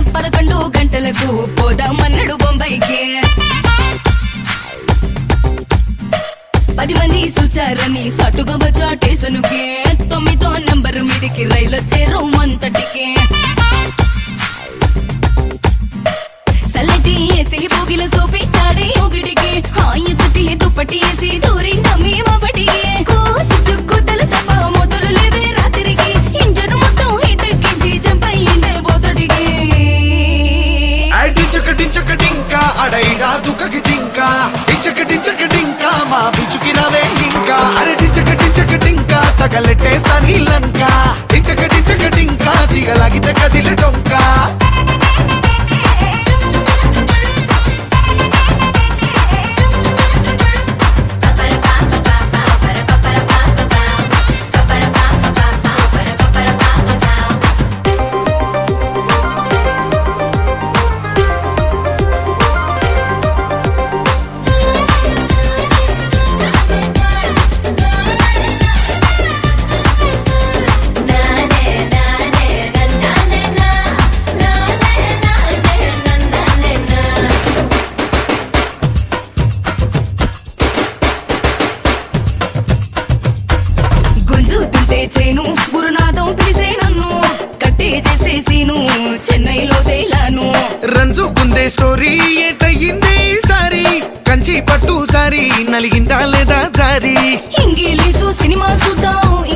పదకొండు గంటలకు పోదామన్నాడు బొంబాయికి పది మంది చూచారని సటుగా వచ్చా స్టేషన్కి తొమ్మిదో నంబర్ మీదకి రైలు వచ్చే రౌమంతటికి సల్లటి వేసి భోగిల చూపించాడే ఒకటికి హాయి తుటి దుప్పటి వేసి దూరిండ మేమపటి చుక్కుతలు తప్ప మొదలు లేవే రాత్రికి ఇంజను మొత్తం హిటెక్కించి చంపయ్యిండే బోతడికి డించకటించకటింకా అడైడా దుఃఖకి జింక డించకటించకటింకా మా బిచుకి రవే ఇంకా అరే డించకటించకటింకా తగలెట్టేస్తా నీలంక డించకటించకటింకా దిగలాగితే కదిలే డొంకా గుంజుతుంటే చేను గురునాథం పిలిసే నన్ను కట్టే చేసేసిను చెన్నైలో తేలాను రంజు గుందే స్టోరీ ఏటయ్యింది సారి కంచి పట్టు సారి నలిగిందా లేదా జారి ఇంగిలీసు సినిమా చూద్దాం